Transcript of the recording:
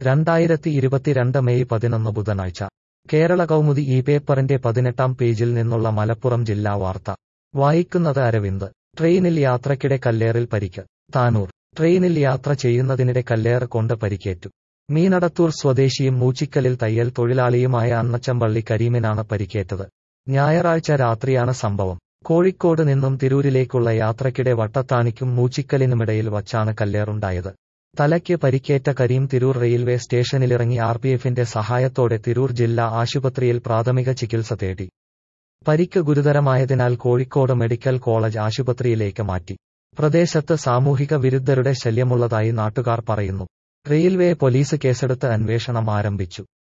രണ്ടായിരത്തി ഇരുപത്തിരണ്ട് മെയ് പതിനൊന്ന് ബുധനാഴ്ച കേരള കൗമുദി ഈ പേപ്പറിന്റെ പതിനെട്ടാം പേജിൽ നിന്നുള്ള മലപ്പുറം ജില്ലാ വാർത്ത വായിക്കുന്നത് അരവിന്ദ് ട്രെയിനിൽ യാത്രക്കിടെ കല്ലേറിൽ പരിക്ക് താനൂർ ട്രെയിനിൽ യാത്ര ചെയ്യുന്നതിനിടെ കല്ലേറ് കൊണ്ട് പരിക്കേറ്റു മീനടത്തൂർ സ്വദേശിയും മൂച്ചിക്കലിൽ തയ്യൽ തൊഴിലാളിയുമായ അന്നച്ചമ്പള്ളി കരീമിനാണ് പരിക്കേറ്റത് ഞായറാഴ്ച രാത്രിയാണ് സംഭവം കോഴിക്കോട് നിന്നും തിരൂരിലേക്കുള്ള യാത്രക്കിടെ വട്ടത്താണിക്കും മൂച്ചിക്കലിനുമിടയിൽ വച്ചാണ് കല്ലേറുണ്ടായത് തലയ്ക്ക് പരിക്കേറ്റ കരീം തിരൂർ റെയിൽവേ സ്റ്റേഷനിലിറങ്ങി ആർപിഎഫിന്റെ സഹായത്തോടെ തിരൂർ ജില്ലാ ആശുപത്രിയിൽ പ്രാഥമിക ചികിത്സ തേടി പരിക്ക് ഗുരുതരമായതിനാൽ കോഴിക്കോട് മെഡിക്കൽ കോളേജ് ആശുപത്രിയിലേക്ക് മാറ്റി പ്രദേശത്ത് സാമൂഹിക വിരുദ്ധരുടെ ശല്യമുള്ളതായി നാട്ടുകാർ പറയുന്നു റെയിൽവേ പോലീസ് കേസെടുത്ത് അന്വേഷണം ആരംഭിച്ചു